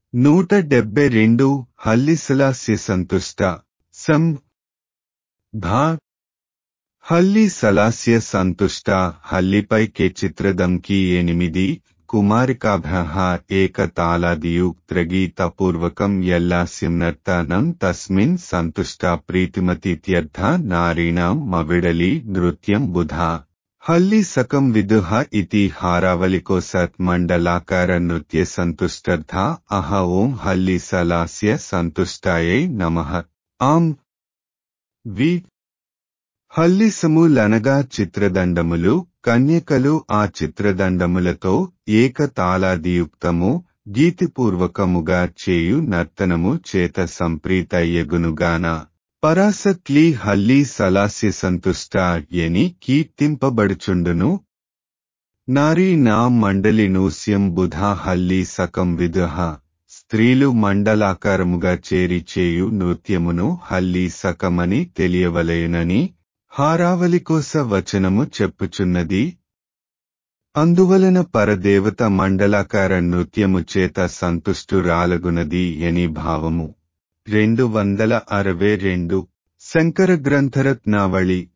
నూట డెబ్బై రెండు హల్లిసలాస్య సంతుష్ట సం ధా హల్లి సలాస్య సంతుష్ట హల్లిపై కే చిత్రదంకి ఎనిమిది కుమారికాభ్యః ఏకతాళాదియుక్త్రగీతపూర్వకం యల్లాస్యంనర్తనం తస్మిన్ సంతుష్ట ప్రీతిమతీత్యర్థ నారీణాం మవిడలి నృత్యం బుధా హల్లి సకం విదుహ ఇతి హారావలికోసత్ మండలాకార నృత్య సంతుష్టర్థ అహ ఓం హల్లి సలాస్య సంతుష్టాయై నమః ఆం వి హల్లిసములనగా చిత్రదండములు కన్యకలు ఆ చిత్రదండములతో ఏకతాళాదియుక్తము గీతిపూర్వకముగా చేయు నర్తనము చేత సంప్రీతయ్యగునుగాన పరాసక్లీ హల్లి సలాస్య సంతుష్ట ఎని కీర్తింపబడుచుండును నారీ నా మండలి నూస్యం బుధా హల్లి సకం విదుహ స్త్రీలు మండలాకారముగా చేరి చేయు నృత్యమును హల్లి సకమని తెలియవలయునని హారావలికోస వచనము చెప్పుచున్నది అందువలన పరదేవత మండలాకార నృత్యము చేత సంతుష్టురాలగునది అని భావము రెండు వందల అరవై రెండు శంకర గ్రంథరత్నావళి